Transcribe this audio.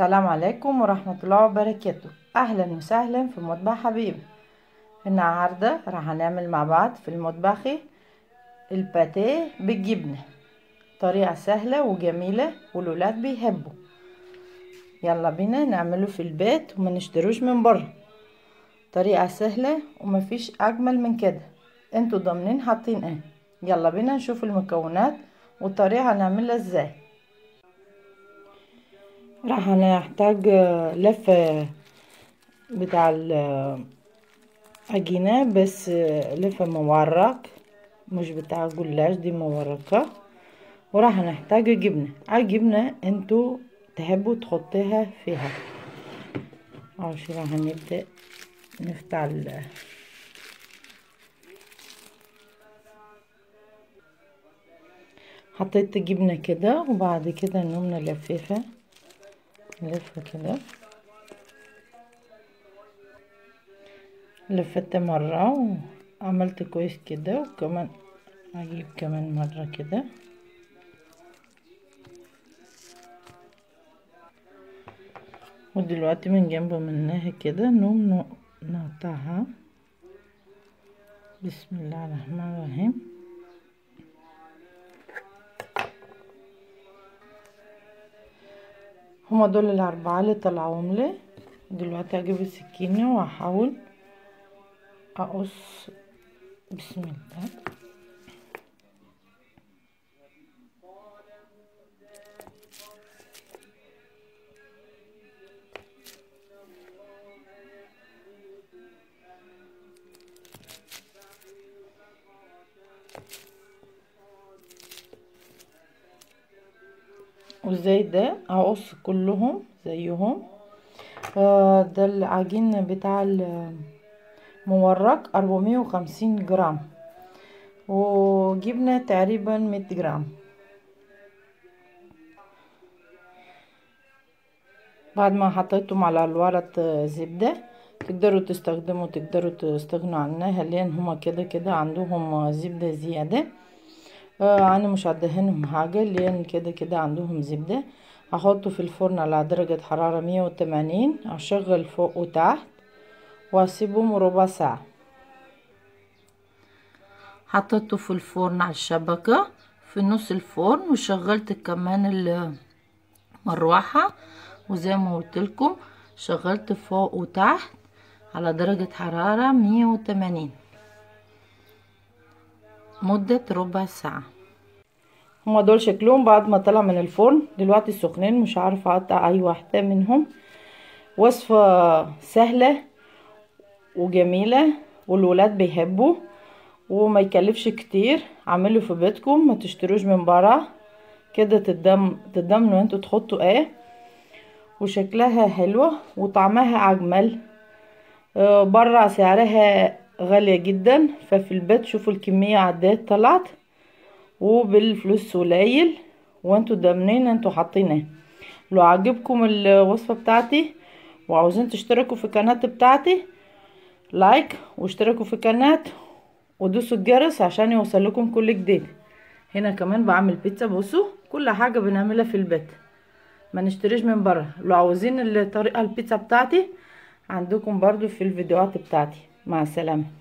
السلام عليكم ورحمة الله وبركاته أهلا وسهلا في مطبخ حبيبي النهاردة راح نعمل مع بعض في المطبخ الباتيه بالجبنة طريقة سهلة وجميلة والولاد بيحبوا يلا بينا نعمله في البيت وما نشتروش من بره طريقة سهلة ومفيش أجمل من كده انتوا ضامنين حاطين ايه يلا بينا نشوف المكونات والطريقة هنعملها ازاي راح نحتاج لفة بتاع العجينة بس لفة مورق مش بتاع جلاش دي مورقة وراح نحتاج جبنة الجبنة انتوا تحبوا تحطيها فيها عشان راح نبدأ نفتح ال حطيت جبنة كده وبعد كده نقوم نلففها نلفها كده لفت مرة وعملت كويس كده وكمان اجيب كمان مرة كده ودلوقتي من جنب منها كده نقوم نقطعها بسم الله الرحمن الرحيم هما دول الأربعة اللي طلعوهم لي دلوقتي هجيب السكينة وهحاول أقص بسم الله وزي ده هقص كلهم زيهم آه ده العجين بتاع المورق أربعمية وخمسين جرام وجبنة تقريبا مية جرام بعد ما حطيتهم على الورق زبدة تقدروا تستخدموا تقدروا تستغنوا عنها لان هما كده كده عندهم زبدة زيادة آه انا مش هدهنهم حاجة لان كده كده عندهم زبدة هحطه في الفرن على درجة حرارة مية وتمانين هشغل فوق وتحت واسيبهم ربع ساعة حطيته في الفرن على الشبكة في نص الفرن وشغلت كمان المروحة وزي ما قلت لكم شغلت فوق وتحت على درجة حرارة مية وتمانين مدة ربع ساعة هما دول شكلهم بعد ما طلع من الفرن دلوقتي سخنين مش عارفة اقطع اي واحدة منهم وصفة سهلة وجميلة والولاد بيحبوا وما يكلفش كتير اعملوا في بيتكم ما تشتروش من برا كده تدم تضمنوا انتوا تحطوا ايه وشكلها حلوة وطعمها اجمل آه برا سعرها غالية جدا ففي البيت شوفوا الكمية عدات طلعت وبالفلوس قليل وانتوا ضامنين انتوا حاطينها لو عجبكم الوصفة بتاعتي وعاوزين تشتركوا في القناة بتاعتي لايك واشتركوا في القناة ودوسوا الجرس عشان يوصل لكم كل جديد هنا كمان بعمل بيتزا بصوا كل حاجة بنعملها في البيت ما نشتريش من بره لو عاوزين الطريقة البيتزا بتاعتي عندكم برضو في الفيديوهات بتاعتي مع السلامه